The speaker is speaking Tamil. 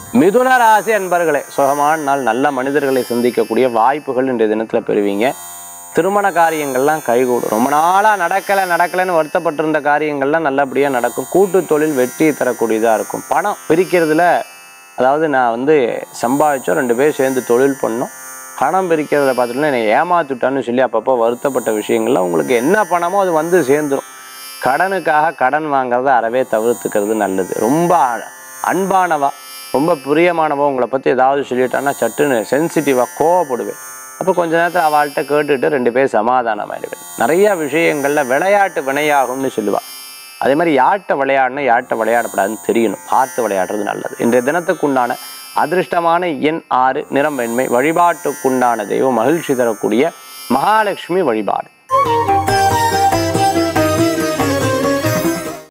மிதுன ராசி அன்பர்களே சுகமான நாள் நல்ல மனிதர்களை சந்திக்கக்கூடிய வாய்ப்புகள் இன்றைய தினத்தில் பெறுவீங்க திருமண காரியங்கள்லாம் கைகூடும் ரொம்ப நாளாக நடக்கலை நடக்கலைன்னு வருத்தப்பட்டிருந்த காரியங்கள்லாம் நல்லபடியாக நடக்கும் கூட்டு தொழில் வெற்றி தரக்கூடியதாக இருக்கும் பணம் பிரிக்கிறதுல அதாவது நான் வந்து சம்பாதிச்சோம் ரெண்டு பேர் சேர்ந்து தொழில் பண்ணோம் பணம் பிரிக்கிறத பார்த்துட்டு என்னை ஏமாத்துட்டான்னு சொல்லி அப்பப்போ வருத்தப்பட்ட விஷயங்கள்லாம் உங்களுக்கு என்ன பணமோ அது வந்து சேர்ந்துடும் கடனுக்காக கடன் வாங்குறத அறவே தவிர்த்துக்கிறது நல்லது ரொம்ப அ- அன்பானவா ரொம்ப பிரியமானவா உங்களை பற்றி ஏதாவது சொல்லிட்டான்னா சட்டுன்னு சென்சிட்டிவாக கோவப்படுவேன் அப்போ கொஞ்ச நேரத்தில் அவள்கிட்ட கேட்டுட்டு ரெண்டு பேர் சமாதானம் ஆயிடுவேன் நிறைய விஷயங்களில் விளையாட்டு வினையாகும்னு சொல்லுவா அதே மாதிரி யார்கிட்ட விளையாடணும் யார்கிட்ட விளையாடக்கூடாதுன்னு தெரியணும் பார்த்து விளையாடுறது நல்லது இன்றைய தினத்துக்குண்டான அதிர்ஷ்டமான எண் ஆறு நிறம் வெண்மை வழிபாட்டுக்குண்டான தெய்வம் மகிழ்ச்சி தரக்கூடிய மகாலட்சுமி வழிபாடு